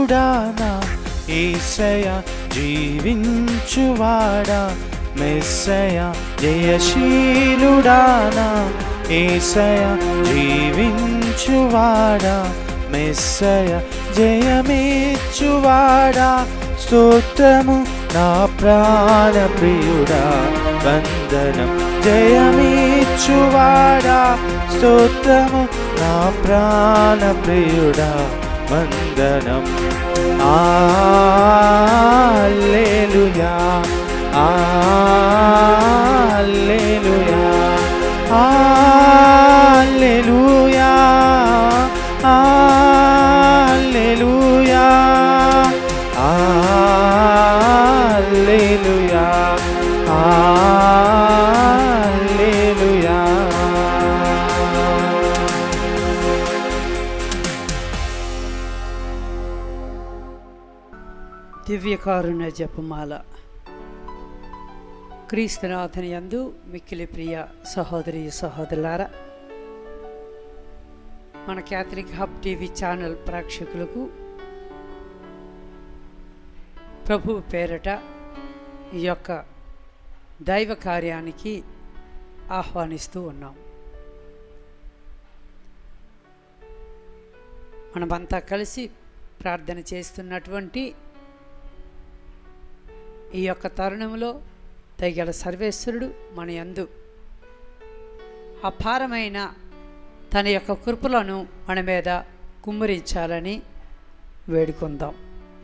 జయశీలుడా నా ఏసయ జీవించువాడా మెస్సయ జయశీలుడా నా ఏసయ జీవించువాడా మెస్సయ జయమేచ్చువాడా స్తోత్రము నా ప్రాణ ప్రియుడా వందనం జయమేచ్చువాడా స్తోత్రము నా ప్రాణ ప్రియుడా వందనం ఆల్లెలూయా ఆల్లెలూయా ఆల్లెలూయా ఆల్లెలూయా ఆల్లెలూయా ఆల్లెలూయా దివ్యకారుణ్య జపమాల క్రీస్తునాథని యందు మిక్కిలి ప్రియ సహోదరి సహోదరులారా మన క్యాథలిక్ హబ్ టీవీ ఛానల్ ప్రేక్షకులకు ప్రభు పేరట ఈ యొక్క దైవ కార్యానికి ఆహ్వానిస్తూ ఉన్నాం మనమంతా కలిసి ప్రార్థన చేస్తున్నటువంటి ఈ యొక్క తరుణంలో తగిన సర్వేశ్వరుడు మన యందు అపారమైన తన యొక్క కృపలను మన మీద కుమ్మరించాలని వేడుకుందాం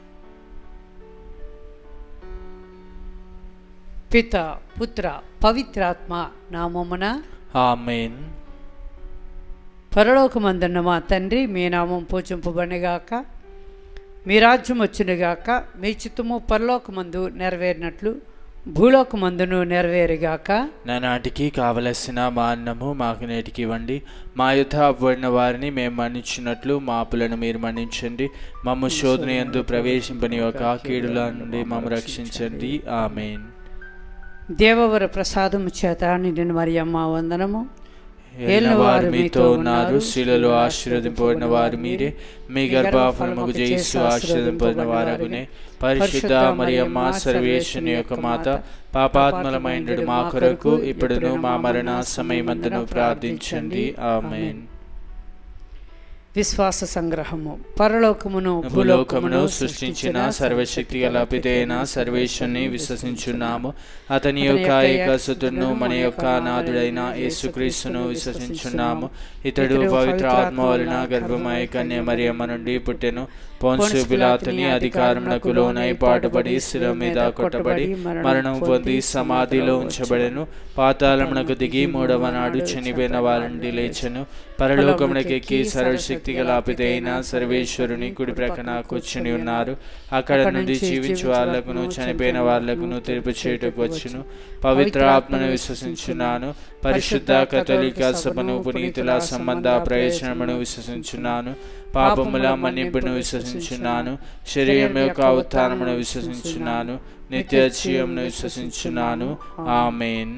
పిత పుత్ర పవిత్రాత్మ నామమున ఆమెన్ పరలోకమందున్న మా తండ్రి మీ నామం పూజింపబడిగాక మీ రాజ్యం వచ్చునుగాక మీ చిత్తము పరలోకమందు నెరవేరినట్లు భూలోకమందును నెరవేరుగాక నానాటికి కావలసిన మా అన్నము మాకు నేటికి ఇవ్వండి మా యుద్ధ అవ్వడిన వారిని మేము మన్నించినట్లు మా అప్పులను మీరు మన్నించండి మమ్ము శోధన ఎందు ప్రవేశింపని ఒక కీడుల నుండి మమ్మ రక్షించండి ఆమెన్ దేవవర ప్రసాదము చేత నిండిన మరి అమ్మ వందనము ఏలిన వారు మీతో ఉన్నారు స్త్రీలలో ఆశీర్వదింపబడిన వారు మీరే మీ గర్భఫలముకు చేసి ఆశీర్వదింపబడిన వారగునే పరిశుద్ధ మరియమ్మ సర్వేశ్వని యొక్క మాత పాపాత్మలమైనడు మా కొరకు ఇప్పుడును మా మరణ సమయమందును ప్రార్థించండి ఆమెన్ విశ్వాస సంగ్రహము పరలోకమును భూలోకమును సృష్టించిన సర్వశక్తి గల పితైన సర్వేశ్వరుని విశ్వసించున్నాము అతని యొక్క ఏకసుతును మన యొక్క నాథుడైన యేసుక్రీస్తును విశ్వసించున్నాము ఇతడు పవిత్ర ఆత్మ వలన గర్భమయ కన్య మరియమ్మ నుండి పుట్టెను పోన్సు పిలాతుని అధికారమునకు లోనై పాటుపడి శిల మీద కొట్టబడి మరణం పొంది సమాధిలో ఉంచబడెను పాతాళమునకు దిగి మూడవ నాడు చనిపోయిన వారండి లేచెను పరలోకమునకెక్కి సర్వశక్తి గల పితైన సర్వేశ్వరుని కుడి ప్రక్కన కూర్చుని ఉన్నారు అక్కడ నుండి జీవించు వాళ్లకును చనిపోయిన వాళ్లకును తీర్పు చేయుటకు వచ్చును పవిత్ర ఆత్మను విశ్వసించున్నాను పరిశుద్ధ కథలిక సభను పునీతుల సంబంధ ప్రయోజనమును విశ్వసించున్నాను పాపముల మన్నింపును విశ్వసించున్నాను శరీరం యొక్క ఉత్థానమును విశ్వసించున్నాను నిత్య జీవమును విశ్వసించున్నాను ఆమెన్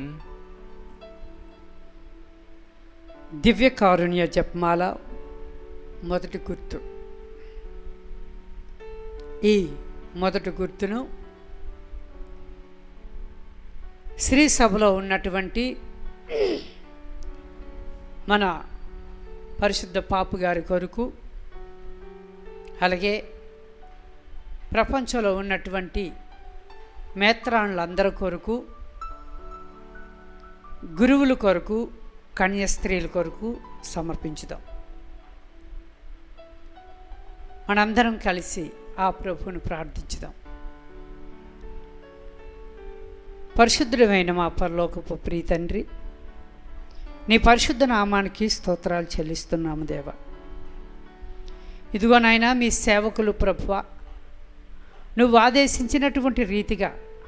దివ్య కారుణ్య జపమాల మొదటి గుర్తు ఈ మొదటి గుర్తును శ్రీ సభలో ఉన్నటువంటి మన పరిశుద్ధ పాపు గారి కొరకు అలాగే ప్రపంచంలో ఉన్నటువంటి మేత్రాణులందరి కొరకు గురువుల కొరకు కన్యస్త్రీల కొరకు సమర్పించుదాం మనందరం కలిసి ఆ ప్రభువును ప్రార్థించుదాం పరిశుద్ధుడమైన మా పరలోకపు ప్రియ తండ్రి నీ పరిశుద్ధ నామానికి స్తోత్రాలు చెల్లిస్తున్నాము దేవా ఇదిగో నాయనా మీ సేవకులు ప్రభువ నువ్వు ఆదేశించినటువంటి రీతిగా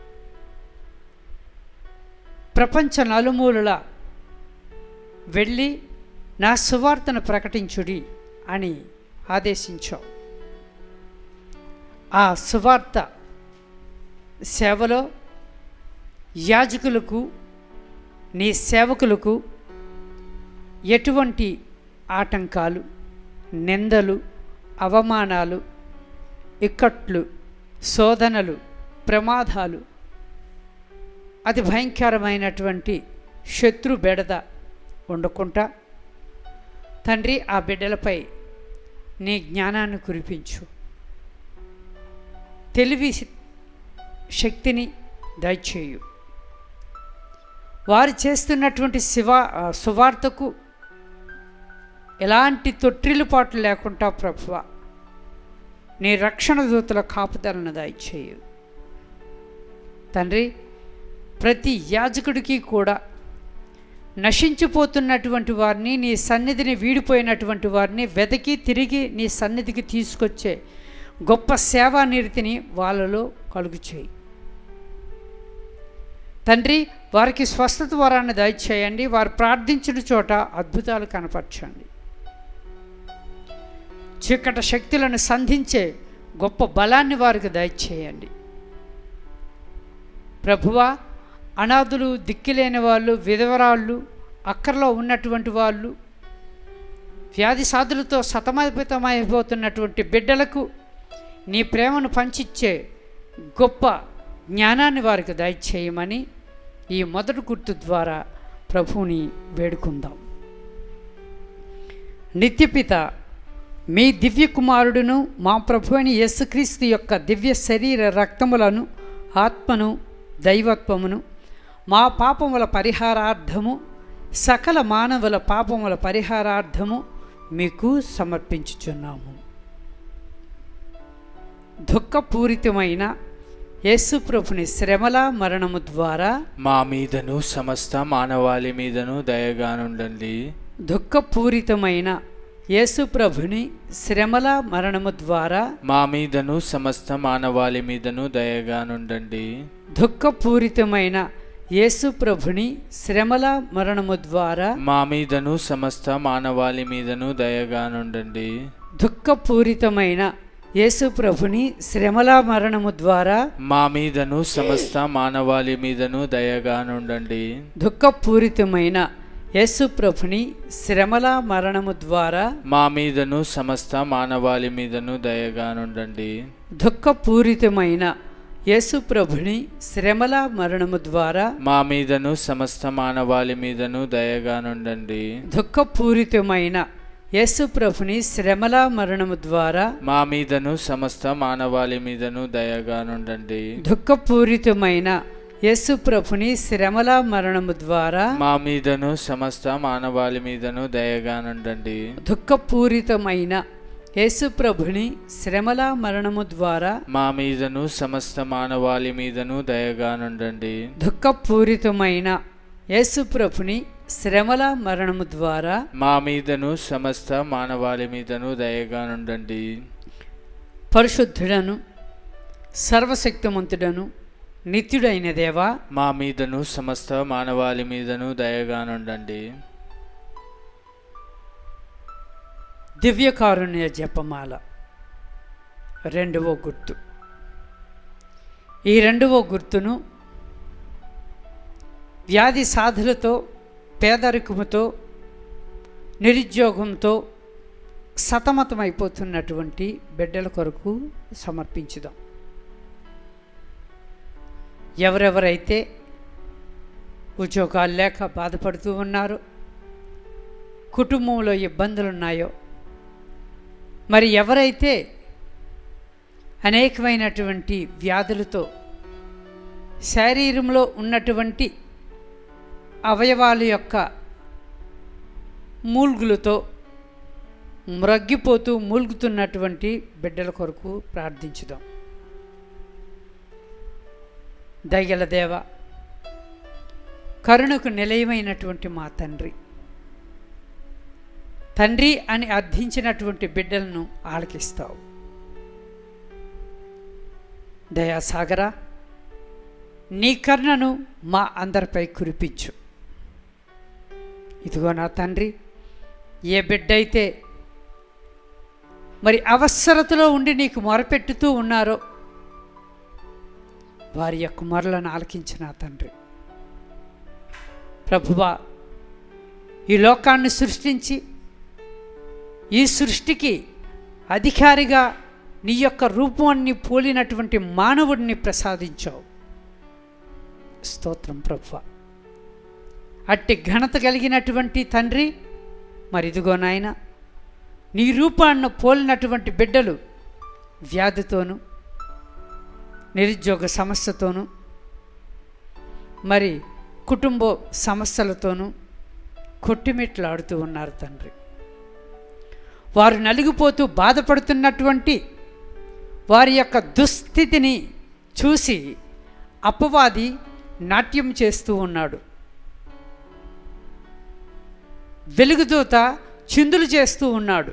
ప్రపంచ నలుమూలల వెళ్ళి నా సువార్తను ప్రకటించుడి అని ఆదేశించావు ఆ సువార్త సేవలో యాజకులకు నీ సేవకులకు ఎటువంటి ఆటంకాలు నిందలు అవమానాలు ఇక్కట్లు శోధనలు ప్రమాదాలు అతి భయంకరమైనటువంటి శత్రు బెడద ఉండకుండా తండ్రి ఆ బిడ్డలపై నీ జ్ఞానాన్ని కురిపించు తెలివి శక్తిని దయచేయు వారు చేస్తున్నటువంటి శివ ఆ, సువార్తకు ఎలాంటి తొట్టిల్లుపాట్లు లేకుండా ప్రభువ నీ రక్షణ దూతల కాపుదలను దయచేయు తండ్రి ప్రతి యాజకుడికి కూడా నశించిపోతున్నటువంటి వారిని నీ సన్నిధిని వీడిపోయినటువంటి వారిని వెతికి తిరిగి నీ సన్నిధికి తీసుకొచ్చే గొప్ప సేవా నీతిని వాళ్ళలో కలుగు చేయి తండ్రి వారికి స్వస్థత వరాన్ని దయచేయండి వారు ప్రార్థించిన చోట అద్భుతాలు కనపరచండి చీకట శక్తులను సంధించే గొప్ప బలాన్ని వారికి దయచేయండి ప్రభువా అనాథులు దిక్కులేని వాళ్ళు విధవరాళ్ళు అక్కర్లో ఉన్నటువంటి వాళ్ళు వ్యాధి సాధులతో సతమతమైపోతున్నటువంటి బిడ్డలకు నీ ప్రేమను పంచిచ్చే గొప్ప జ్ఞానాన్ని వారికి దయచేయమని ఈ మొదటి గుర్తు ద్వారా ప్రభువుని వేడుకుందాం నిత్యపిత మీ దివ్య కుమారుడును మా ప్రభు అని యేసుక్రీస్తు యొక్క దివ్య శరీర రక్తములను ఆత్మను దైవత్వమును మా పాపముల పరిహారార్థము సకల మానవుల పాపముల పరిహారార్థము మీకు సమర్పించుచున్నాము దుఃఖపూరితమైన యేసుప్రభుని శ్రమల మరణము ద్వారా మా మీదను సమస్త మానవాళి మీదను దయగానుండండి దుఃఖపూరితమైన యేసుప్రభుని శ్రమల మరణము ద్వారా మా మీదను సమస్త మానవాళి మీదను దయగానుండండి దుఃఖపూరితమైన యేసుప్రభుని శ్రమల మరణము ద్వారా మా మీదను సమస్త మానవాళి మీదను దయగానుండండి దుఃఖపూరితమైన యేసుప్రభుని శ్రమల మరణము ద్వారా మా మీదను సమస్త మానవాళి మీదను దయగానుండండి దుఃఖపూరితమైన యేసుప్రభుని శ్రమల మరణము ద్వారా మా మీదను సమస్త మానవాళి మీదను దయగానుండండి దుఃఖపూరితమైన యేసుప్రభుని శ్రమల మరణము ద్వారా మా మీదను సమస్త మానవాళి మీదను దయగానుండండి దుఃఖపూరితమైన యేసుప్రభుని శ్రమల మరణము ద్వారా మా మీదను సమస్త మానవాళి మీదను దయగానుండండి దుఃఖపూరితమైన యేసుప్రభుని శ్రమల మరణము ద్వారా మా మీదను సమస్త మానవాళి మీదను దయగానుండండి దుఃఖపూరితమైన యేసుప్రభుని శ్రమల మరణము ద్వారా మా మీదను సమస్త మానవాళి మీదను దయగానుండండి దుఃఖపూరితమైన యేసుప్రభుని శ్రమల మరణము ద్వారా మా మీదను సమస్త మానవాళి మీదను దయగానుండండి పరిశుద్ధుడను సర్వశక్తిమంతుడను నిత్యుడైన దేవా మా మీదను సమస్త మానవాళి మీదను దయగానుండండి దివ్యకారుణ్య జపమాల రెండవ గుర్తు ఈ రెండవ గుర్తును వ్యాధి సాధులతో పేదరికముతో నిరుద్యోగంతో సతమతమైపోతున్నటువంటి బిడ్డల కొరకు సమర్పించుదాం ఎవరెవరైతే ఉద్యోగాలు లేక బాధపడుతూ ఉన్నారో కుటుంబంలో ఇబ్బందులు ఉన్నాయో మరి ఎవరైతే అనేకమైనటువంటి వ్యాధులతో శరీరంలో ఉన్నటువంటి అవయవాల యొక్క మూల్గులతో మ్రగ్గిపోతూ మూల్గుతున్నటువంటి బిడ్డల కొరకు ప్రార్థించుదాం దయగల దేవ కరుణకు నిలయమైనటువంటి మా తండ్రి తండ్రి అని అర్థించినటువంటి బిడ్డలను ఆలకిస్తావు దయాసాగర నీ కరుణను మా అందరిపై కురిపించు ఇదిగో నా తండ్రి ఏ బిడ్డ అయితే మరి అవసరతలో ఉండి నీకు మొరపెట్టుతూ ఉన్నారో వారి యొక్క మొరలను ఆలకించిన తండ్రి ప్రభువా ఈ లోకాన్ని సృష్టించి ఈ సృష్టికి అధికారిగా నీ యొక్క రూపాన్ని పోలినటువంటి మానవుడిని ప్రసాదించావు స్తోత్రం ప్రభు అట్టి ఘనత కలిగినటువంటి తండ్రి మరి ఇదిగో నాయన నీ రూపాన్ని పోలినటువంటి బిడ్డలు వ్యాధితోనూ నిరుద్యోగ సమస్యతోనూ మరి కుటుంబ సమస్యలతోనూ కొట్టిమెట్లాడుతూ ఉన్నారు తండ్రి వారు నలిగిపోతూ బాధపడుతున్నటువంటి వారి యొక్క దుస్థితిని చూసి అపవాది నాట్యం చేస్తూ ఉన్నాడు వెలుగుదూత చిందులు చేస్తూ ఉన్నాడు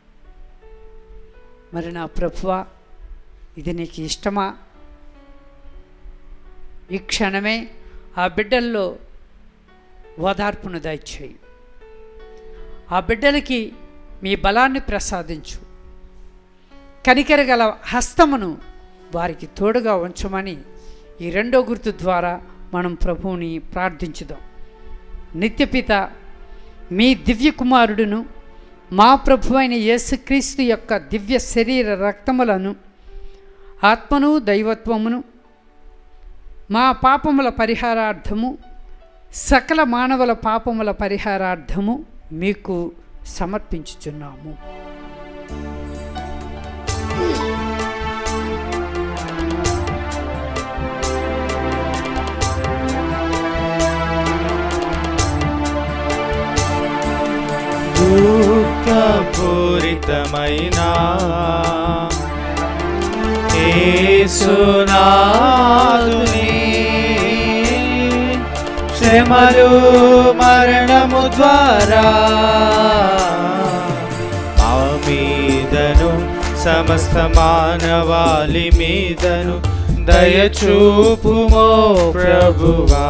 మరి నా ప్రభువా ఇది నీకు ఇష్టమా ఈ క్షణమే ఆ బిడ్డల్లో ఓదార్పును దయచేయి ఆ బిడ్డలకి మీ బలాన్ని ప్రసాదించు కనికరగల హస్తమును వారికి తోడుగా ఉంచమని ఈ రెండో గుర్తు ద్వారా మనం ప్రభువుని ప్రార్థించుదాం నిత్యపిత మీ దివ్య కుమారుడును మా ప్రభు అయిన యేసుక్రీస్తు యొక్క దివ్య శరీర రక్తములను ఆత్మను దైవత్వమును మా పాపముల పరిహారార్థము సకల మానవుల పాపముల పరిహారార్థము మీకు సమర్పించుచున్నాము దుఃఖపూరితమైన యేసునాథుని శ్రమలు మరణము ద్వారా మా మీదను సమస్త మానవాళి మీదను దయచూపుమో ప్రభువా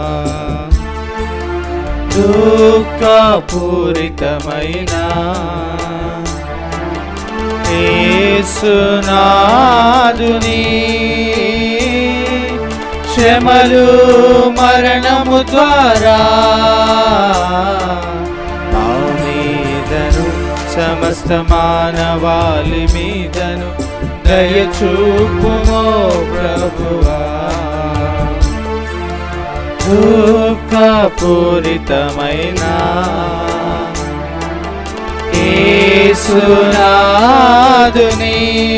దుఃఖపూరితమైన యేసునాదుని శ్రమలు మరణము ద్వారా మా మీదను సమస్త మానవాళి మీదను దయచూపుమో ప్రభువా దుఃఖపూరితమైన యేసునాదుని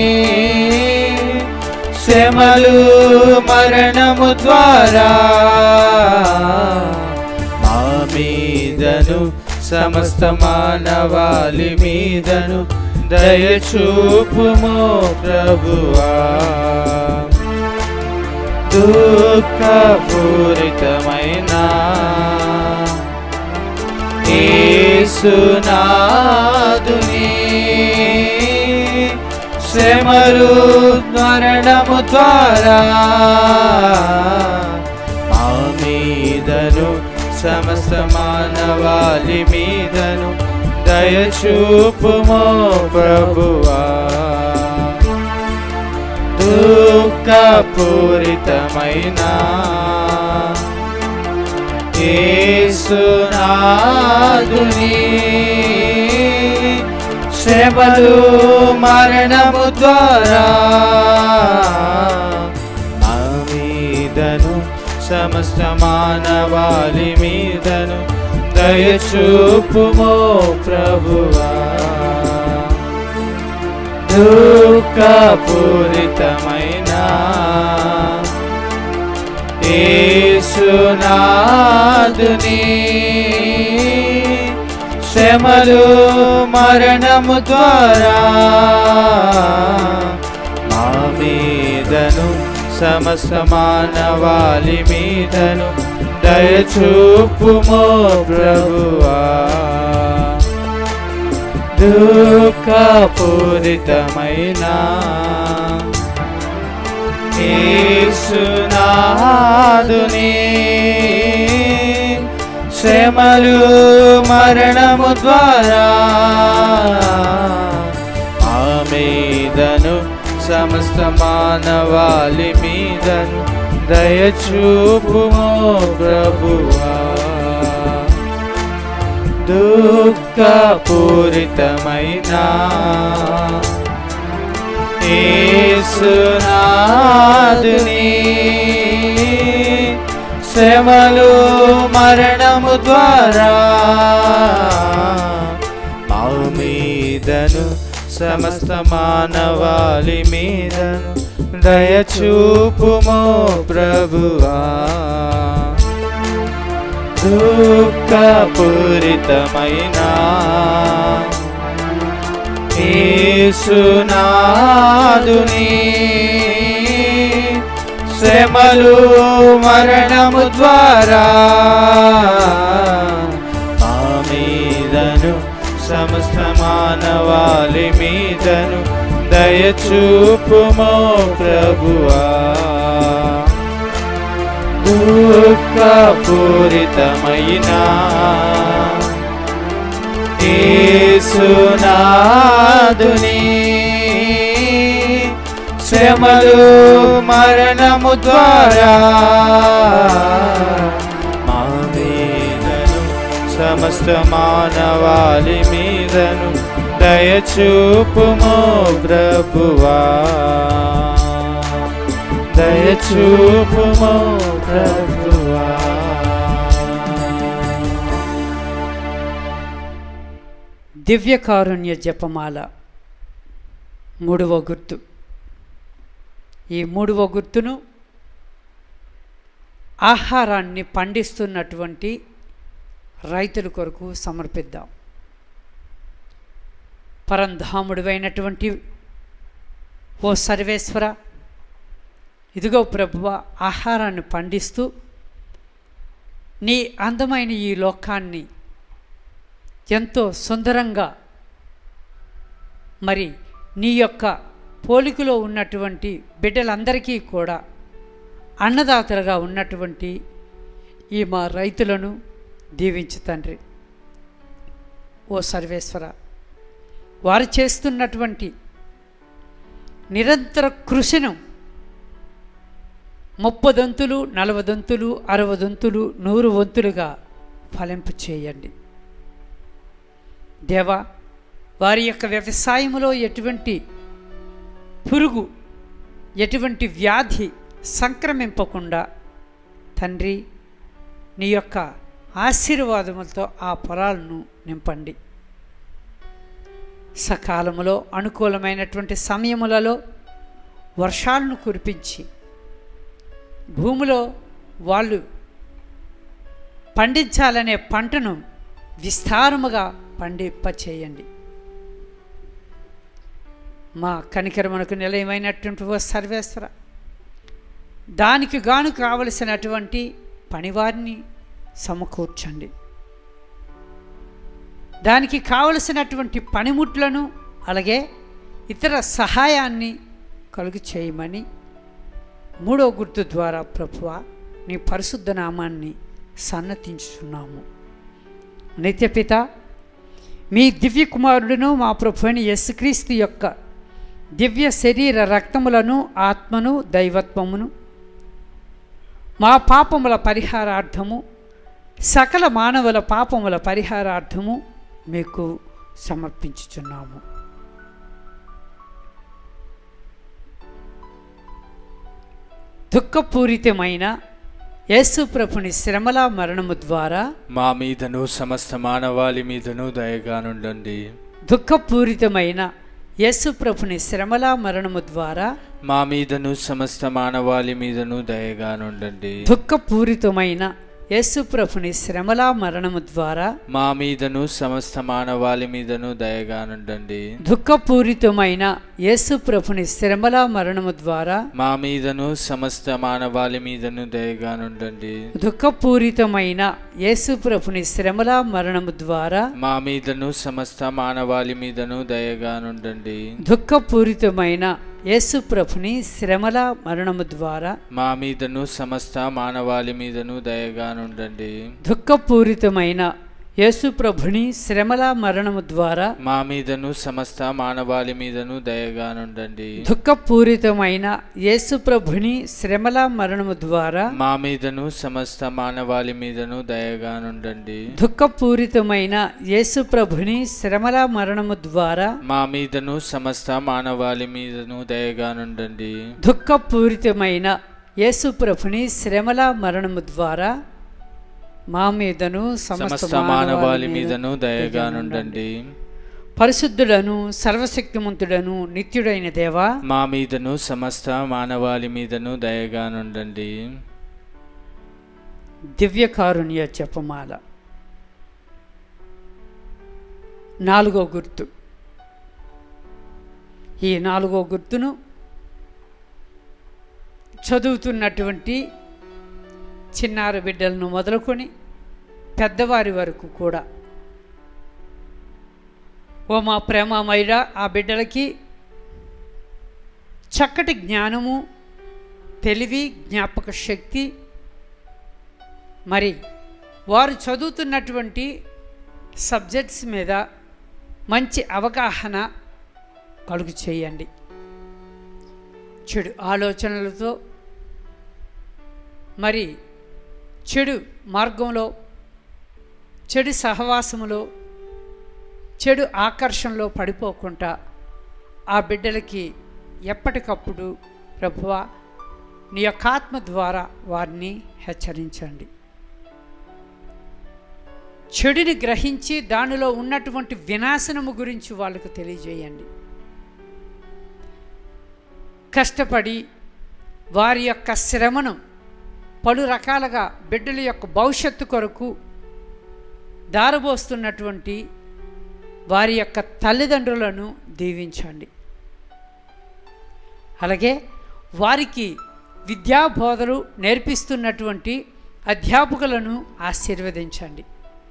శ్రమలు మరణము ద్వారా మా మీదను సమస్త మానవాళి మీదను దయచూపుమో ప్రభువా దుఃఖపూరితమైన యేసునాదుని శ్రమలు మరణము ద్వారా మా మీదను సమస్త మానవాళి మీదను దయచూపుమో ప్రభువా దుఃఖపూరితమైన యేసునాదుని శ్రమలు మరణము ద్వారా మా మీదను సమస్త మానవాళి మీదను దయచూపుమో ప్రభువా దుఃఖపూరితమైన యేసునాదుని శ్రమలు మరణము ద్వారా మా మీదను సమస్త మానవాళి మీదను దయచూపుమో ప్రభువా దుఃఖపూరితమైన యేసునాదుని శ్రమలు మరణము ద్వారా మా మీదను సమస్త మానవాళి మీదను దయచూపుమో ప్రభువా దుఃఖపూరితమైన యేసునాథుని శ్రమలు మరణము ద్వారా మా మీదను సమస్త మానవాళి మీదను దయచూపుమో ప్రభువా దుఃఖపూరితమైన యేసునాదుని శ్రమలు మరణము ద్వారా మా మీదను సమస్త మానవాళి మీదను దయచూపుమో ప్రభువా దుఃఖపూరితమైన యేసునాదుని శ్రమలు మరణము ద్వారా మా మీదను సమస్త మానవాళి మీదను దయచూపుమో ప్రభువా దయచూపుమో ప్రభువా దివ్యకారుణ్య జపమాల మూడవ గుర్తు ఈ మూడవ గుర్తును ఆహారాన్ని పండిస్తున్నటువంటి రైతుల కొరకు సమర్పిద్దాం పరంధాముడివైనటువంటి ఓ సర్వేశ్వర ఇదిగో ప్రభువ ఆహారాన్ని పండిస్తూ నీ అందమైన ఈ లోకాన్ని ఎంతో సుందరంగా మరి నీ యొక్క పోలికలో ఉన్నటువంటి బిడ్డలందరికీ కూడా అన్నదాతలుగా ఉన్నటువంటి ఈ మా రైతులను దీవించు తండ్రి ఓ సర్వేశ్వర వారు చేస్తున్నటువంటి నిరంతర కృషిను ముప్పదంతులు నలవదంతులు అరవదంతులు నూరు వంతులుగా ఫలింపు చేయండి దేవా వారి యొక్క వ్యవసాయంలో ఎటువంటి పురుగు ఎటువంటి వ్యాధి సంక్రమింపకుండా తండ్రి నీ యొక్క ఆశీర్వాదములతో ఆ పొలాలను నింపండి సకాలములో అనుకూలమైనటువంటి సమయములలో వర్షాలను కురిపించి భూమిలో వాళ్ళు పండించాలనే పంటను విస్తారముగా పండింపచేయండి మా కనికరమునకు నిలయమైనటువంటి ఓ సర్వేశ్వర దానికి గాను కావలసినటువంటి పనివారిని సమకూర్చండి దానికి కావలసినటువంటి పనిముట్లను అలాగే ఇతర సహాయాన్ని కలుగు చేయమని మూడో గుర్తు ద్వారా ప్రభువ నీ పరిశుద్ధ నామాన్ని సన్నతించుతున్నాము నిత్యపిత మీ దివ్య కుమారుడును మా ప్రభు అయిన యేసుక్రీస్తు యొక్క దివ్య శరీర రక్తములను ఆత్మను దైవత్వమును మా పాపముల పరిహారార్థము సకల మానవుల పాపముల పరిహారార్థము మీకు సమర్పించుచున్నాము దుఃఖపూరితమైన యేసు ప్రభుని శ్రమల మరణము ద్వారా మా మీదను సమస్త మానవాళి మీదను దయగానుండండి దుఃఖపూరితమైన యేసు ప్రభుని శ్రమల మరణము ద్వారా మా మీదను సమస్త మానవాళి మీదను దయగానుండండి దుఃఖపూరితమైన యేసు ప్రభుని శ్రమల మరణము ద్వారా మా మీదను సమస్త మానవాళి మీదను దయగానుండండి దుఃఖపూరితమైన యేసు ప్రభుని శ్రమల మరణము ద్వారా మా మీదను సమస్త మానవాళి మీదను దయగానుండండి దుఃఖపూరితమైన యేసు ప్రభుని శ్రమల మరణము ద్వారా మా మీదను సమస్త మానవాళి మీదను దయగానుండండి దుఃఖపూరితమైన యేసు ప్రభుని శ్రమల మరణము ద్వారా మా మీదను సమస్త మానవాళి మీదను దయగానుండండి దుఃఖపూరితమైన యేసు ప్రభుని శ్రమల మరణము ద్వారా మా మీదను సమస్త మానవాళి మీదను దయగా నుండండి దుఃఖపూరితమైన యేసు ప్రభుని శ్రమల మరణము ద్వారా మా మీదను సమస్త మానవాళి మీదను దయగా నుండండి దుఃఖపూరితమైన యేసు ప్రభుని శ్రమల మరణము ద్వారా మా మీదను సమస్త మానవాళి మీదను దయగా నుండండి దుఃఖపూరితమైన యేసు ప్రభుని శ్రమల మరణము ద్వారా మా మీదను సమస్త మానవాళి మీదను దయగా నుండండి పరిశుద్ధుడను సర్వశక్తిమంతుడను నిత్యుడైన దేవా మా మీదను సమస్త మానవాళి మీదను దయగా నుండండి దివ్యకారుణ్య జపమాల నాలుగో గుర్తు ఈ నాలుగో గుర్తును చదువుతున్నటువంటి చిన్నారి బిడ్డలను మొదలుకొని పెద్దవారి వరకు కూడా ఓ మా ప్రేమమైడ ఆ బిడ్డలకి చక్కటి జ్ఞానము తెలివి జ్ఞాపక శక్తి మరి వారు చదువుతున్నటువంటి సబ్జెక్ట్స్ మీద మంచి అవగాహన కలుగు చేయండి చెడు ఆలోచనలతో మరి చెడు మార్గంలో చెడు సహవాసములో చెడు ఆకర్షణలో పడిపోకుండా ఆ బిడ్డలకి ఎప్పటికప్పుడు ప్రభువా నీ యొక్క ఆత్మ ద్వారా వారిని హెచ్చరించండి చెడుని గ్రహించి దానిలో ఉన్నటువంటి వినాశనము గురించి వాళ్ళకు తెలియజేయండి కష్టపడి వారి యొక్క శ్రమను పలు రకాలుగా బిడ్డల యొక్క భవిష్యత్తు కొరకు దారబోస్తున్నటువంటి వారి యొక్క తల్లిదండ్రులను దీవించండి అలాగే వారికి విద్యాబోధలు నేర్పిస్తున్నటువంటి అధ్యాపకులను ఆశీర్వదించండి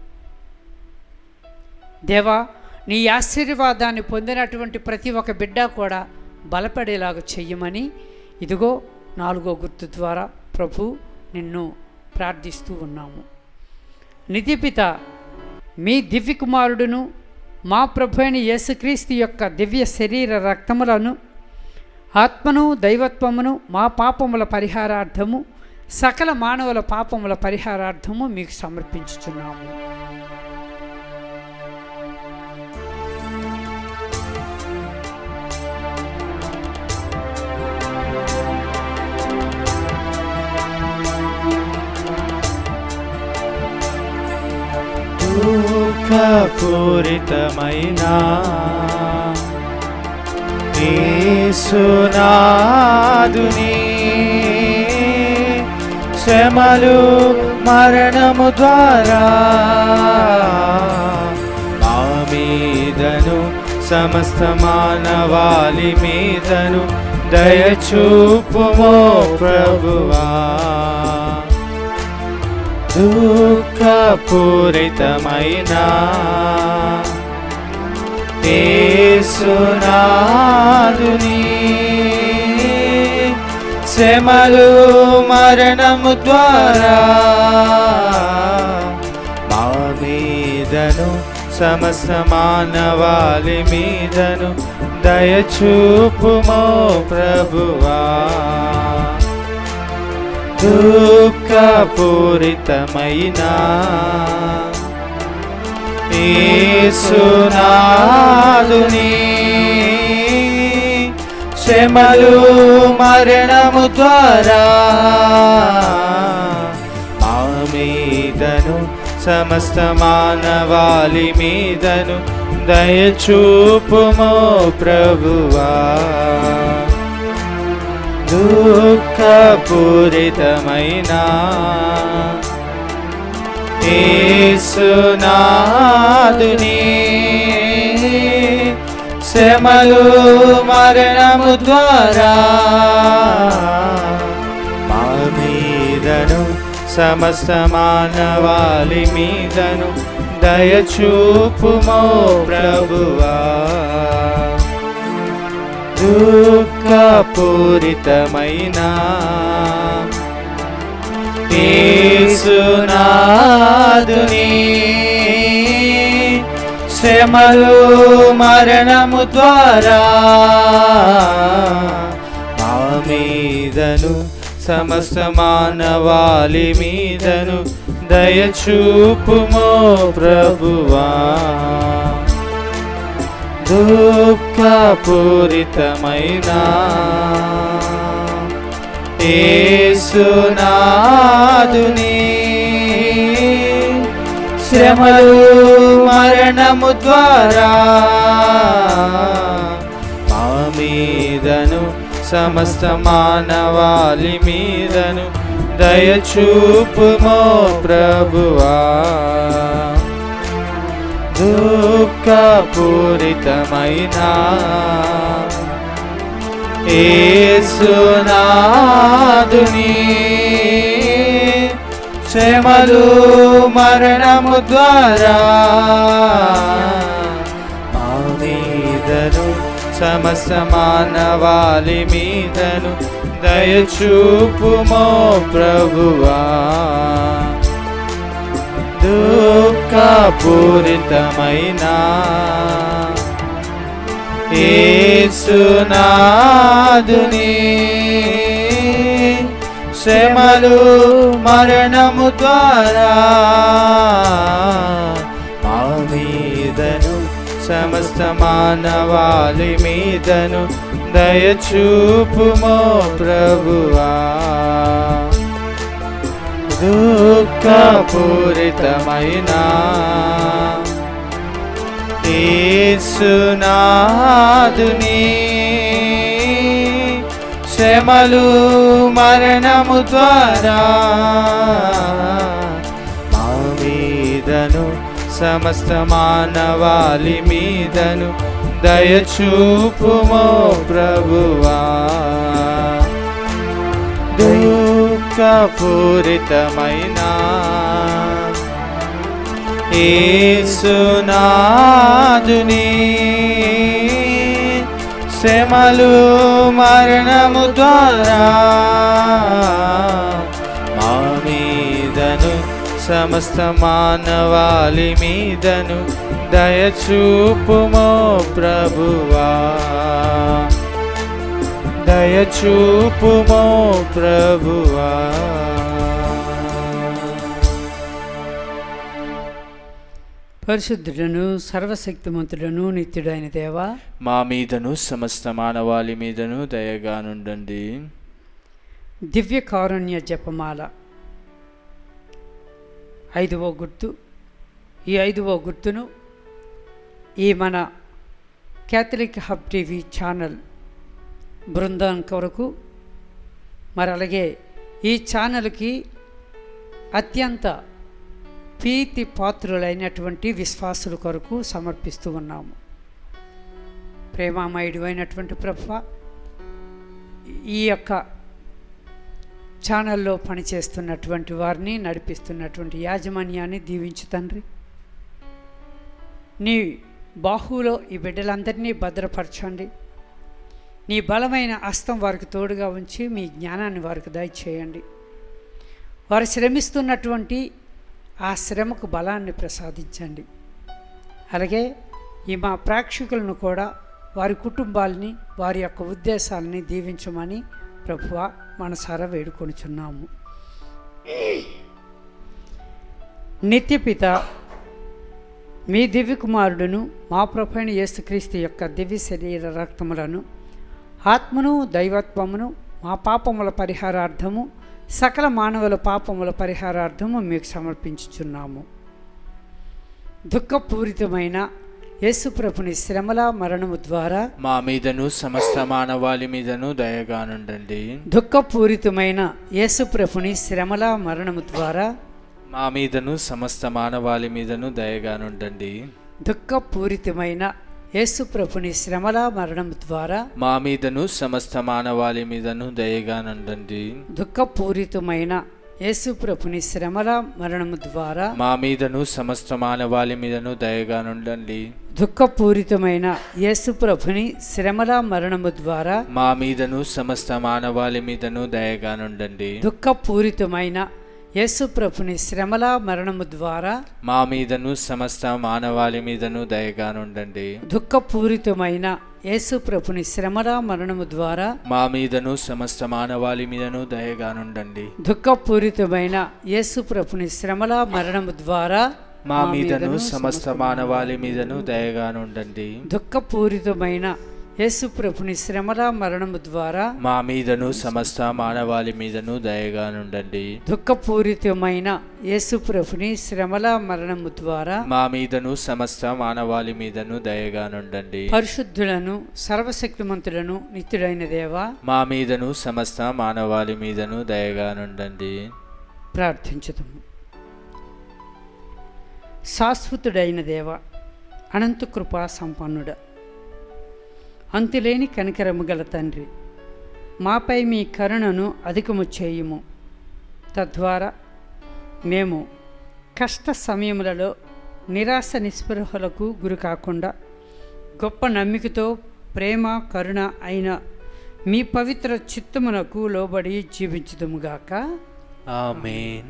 దేవా నీ ఆశీర్వాదాన్ని పొందినటువంటి ప్రతి ఒక్క బిడ్డ కూడా బలపడేలాగా చెయ్యమని ఇదిగో నాలుగో గుర్తు ద్వారా ప్రభు నిన్ను ప్రార్థిస్తూ ఉన్నాము నిధిపిత మీ దివ్య కుమారుడును మా ప్రభు అయిన యేసుక్రీస్తు యొక్క దివ్య శరీర రక్తములను ఆత్మను దైవత్వమును మా పాపముల పరిహారార్థము సకల మానవుల పాపముల పరిహారార్థము మీకు సమర్పించుచున్నాము దుఃఖపూరితమైన యేసునాదుని శ్రమలు మరణము ద్వారా మా మీదను సమస్త మానవాళి మీదను దయచూపుమో ప్రభువా దుఃఖపూరితమైన యేసునాదుని శ్రమలు మరణము ద్వారా మా మీదను సమస్త మానవాళి మీదను దయచూపుమో ప్రభువా దుఃఖపూరితమైన యేసునాదుని శ్రమలు మరణము ద్వారా మా మీదను సమస్త మానవాళి మీదను దయచూపుమో ప్రభువా దుఃఖపూరితమైన యేసునాదుని శ్రమలు మరణము ద్వారా మా మీదను సమస్త మానవాళి మీదను దయచూపుమో ప్రభువా దుఃఖపూరితమైన యేసునాదుని శ్రమలు మరణము ద్వారా మా మీదను సమస్త మానవాళి మీదను దయచూపుమో ప్రభువా దుఃఖపూరితమైన ఏసునాదుని శ్రమలు మరణము ద్వారా మా మీదను సమస్త మానవాళి మీదను దయచూపుమో ప్రభువా దుఃఖపూరితమైన ఏసునాదుని శ్రమలు మరణము ద్వారా మా మీదను సమస్త మానవాళి మీదను దయచూపుమో ప్రభువా దుఃఖపూరితమైన ఏసునాదుని శ్రమలు మరణము ద్వారా మా మీదను సమస్త మానవాళి మీదను దయచూపుమో ప్రభువా దుఃఖపూరితమైన ఏసునాదుని శ్రమలు మరణము ద్వారా మా మీదను సమస్త మానవాళి మీదను దయచూపుమో ప్రభువా దుఃఖపూరితమైన ఏసునాదుని శ్రమలు మరణము ద్వారా మా మీదను సమస్త మానవాళి మీదను దయచూపుమో ప్రభువా దయచూపుమో ప్రభువా పరిశుద్ధుడను సర్వశక్తిమంతుడను నిత్యుడైన దేవా మా మీదను సమస్త మానవాళి మీదను దయగా నుండండి దివ్య కారుణ్య జపమాల ఐదవ గుర్తు ఈ ఐదవ గుర్తును ఈ మన క్యాథలిక్ హబ్ టీవీ ఛానల్ బృందం కొరకు మరి అలాగే ఈ ఛానల్కి అత్యంత ప్రీతి పాత్రులైనటువంటి విశ్వాసుల కొరకు సమర్పిస్తూ ఉన్నాము ప్రేమామయుడు అయినటువంటి ప్రభ ఈ యొక్క ఛానల్లో పనిచేస్తున్నటువంటి వారిని నడిపిస్తున్నటువంటి యాజమాన్యాన్ని దీవించు తండ్రి నీ బాహువులో ఈ బిడ్డలందరినీ భద్రపరచండి నీ బలమైన హస్తం వారికి తోడుగా ఉంచి మీ జ్ఞానాన్ని వారికి దయచేయండి వారు శ్రమిస్తున్నటువంటి ఆ శ్రమకు బలాన్ని ప్రసాదించండి అలాగే ఈ మా ప్రేక్షకులను కూడా వారి కుటుంబాలని వారి యొక్క ఉద్దేశాలని దీవించమని ప్రభువ మనసారా వేడుకొనుచున్నాము నిత్యపిత మీ దివ్య కుమారుడును మా ప్రభైన యేసుక్రీస్తు యొక్క దివ్య శరీర రక్తములను ఆత్మను దైవత్వమును మా పాపముల పరిహారార్థము సకల మానవుల పాపముల పరిహారార్థము మీకు సమర్పించుచున్నాము దుఃఖపూరితమైన యేసుప్రభుని శ్రమల మరణము ద్వారా మా మీదను సమస్త మానవాళి మీదను దయగా నుండండి దుఃఖపూరితమైన యేసుప్రభుని శ్రమల మరణము ద్వారా మా మీదను సమస్త మానవాళి మీదను దయగా నుండండి దుఃఖపూరితమైన యేసుప్రభుని శ్రమల మరణము ద్వారా మా మీదను సమస్త మానవాళి మీదను దయగా నుండండి దుఃఖపూరితమైన యేసుప్రభుని శ్రమల మరణము ద్వారా మా మీదను సమస్త మానవాళి మీదను దయగా నుండండి దుఃఖపూరితమైన యేసుప్రభుని శ్రమల మరణము ద్వారా మా మీదను సమస్త మానవాళి మీదను దయగా నుండండి దుఃఖపూరితమైన యేసు ప్రభుని శ్రమల మరణము ద్వారా మా మీదను సమస్త మానవాళి మీదను దయగానుండండి దుఃఖపూరితమైన యేసు ప్రభుని శ్రమల మరణము ద్వారా మా మీదను సమస్త మానవాళి మీదను దయగానుండండి దుఃఖపూరితమైన యేసు ప్రభుని శ్రమల మరణము ద్వారా మా మీదను సమస్త మానవాళి మీదను దయగానుండండి దుఃఖపూరితమైన యేసు ప్రభుని శ్రమల మరణము ద్వారా మా మీదను సమస్త మానవాళి మీదను దయగానుండండి దుఃఖపూరితమైన యేసు ప్రభుని శ్రమల మరణము ద్వారా మా మీదను సమస్త మానవాళి మీదను దయగానుండండి పరిశుద్ధులను సర్వశక్తిమంతులను నిత్యుడైన దేవా మా మీదను సమస్త మానవాళి మీదను దయగానుండండి ప్రార్థించుదాము శాశ్వతుడైన దేవ అనంత కృపా సంపన్నుడ అంతులేని కనికరము గల తండ్రి మాపై మీ కరుణను అధికము చేయుము తద్వారా మేము కష్ట సమయములలో నిరాశ నిస్పృహలకు గురి కాకుండా గొప్ప నమ్మికతో ప్రేమ కరుణ అయిన మీ పవిత్ర చిత్తమునకు లోబడి జీవించుదుముగాక ఆమేన్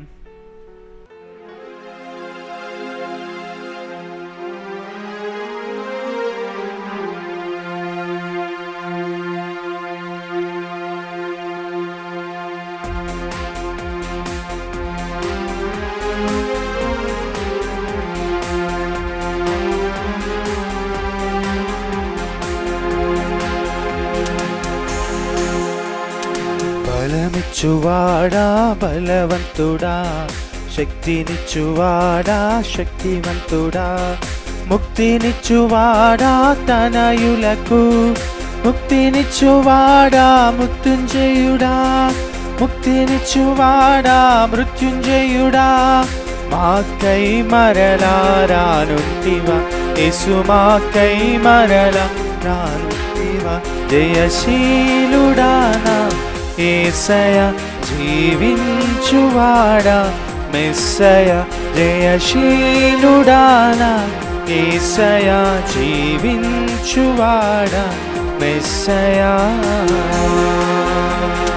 బలమిచ్చువాడా బలవంతుడా శక్తినిచ్చువాడా శక్తివంతుడా ముక్తినిచ్చువాడా తనయులకు ముక్తినిచ్చువాడా మృత్యుంజయుడా ముక్తినిచ్చువాడా మృత్యుంజయుడా మాకై మరలా రానుంటివా యేసు మాకై మరలా రానుంటివా జయశీలుడానా ఏసయ జీవించువాడా మెస్సయ జయశీలుడానా ఏసయ జీవించువాడా మెస్సయా